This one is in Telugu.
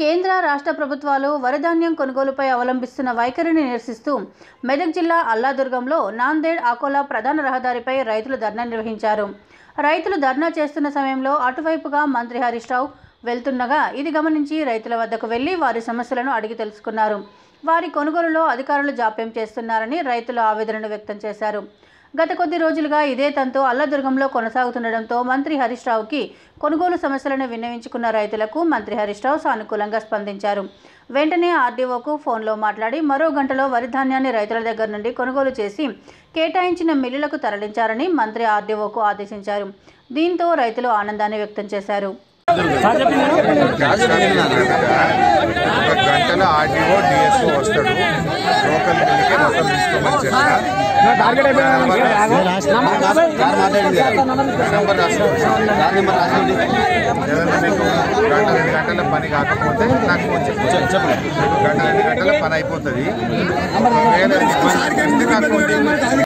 కేంద్ర రాష్ట్ర ప్రభుత్వాలు వరిధాన్యం కొనుగోలుపై అవలంబిస్తున్న వైఖరిని నిరసిస్తూ మెదక్ జిల్లా అల్లాదుర్గంలో నాందేడ్ ఆకోలా ప్రధాన రహదారిపై రైతులు ధర్నా నిర్వహించారు రైతులు ధర్నా చేస్తున్న సమయంలో అటువైపుగా మంత్రి హరీష్ రావు వెళ్తుండగా ఇది గమనించి రైతుల వద్దకు వెళ్లి వారి సమస్యలను అడిగి తెలుసుకున్నారు వారి కొనుగోలులో అధికారులు జాప్యం చేస్తున్నారని రైతులు ఆవేదనను వ్యక్తం చేశారు గత కొద్ది రోజులుగా ఇదే తంతు అల్లదుర్గంలో కొనసాగుతుండటంతో మంత్రి హరీష్ రావుకి కొనుగోలు సమస్యలను విన్నవించుకున్న రైతులకు మంత్రి హరీష్ రావు సానుకూలంగా స్పందించారు వెంటనే ఆర్డీఓకు ఫోన్లో మాట్లాడి మరో గంటలో వరి ధాన్యాన్ని రైతుల దగ్గర నుండి కొనుగోలు చేసి కేటాయించిన మిల్లులకు తరలించారని మంత్రి ఆర్డీఓకు ఆదేశించారు దీంతో రైతులు ఆనందాన్ని వ్యక్తం చేశారు ఒక గంటలో ఆర్డీఓ డిఎస్ఓ వస్తాడు లోకల్ మిల్లికి మొత్తం తీసుకోమని చెప్పిన నెంబర్ రాసుకోండి ఏదైనా మీకు గంట రెండు గంటల పని కాకపోతే నాకు ఫోన్ చెప్పండి గంట రెండు గంటల పని అయిపోతుంది ఒకవేళ ఇబ్బంది అనిపిస్తే నాకు ఫోన్ చేయండి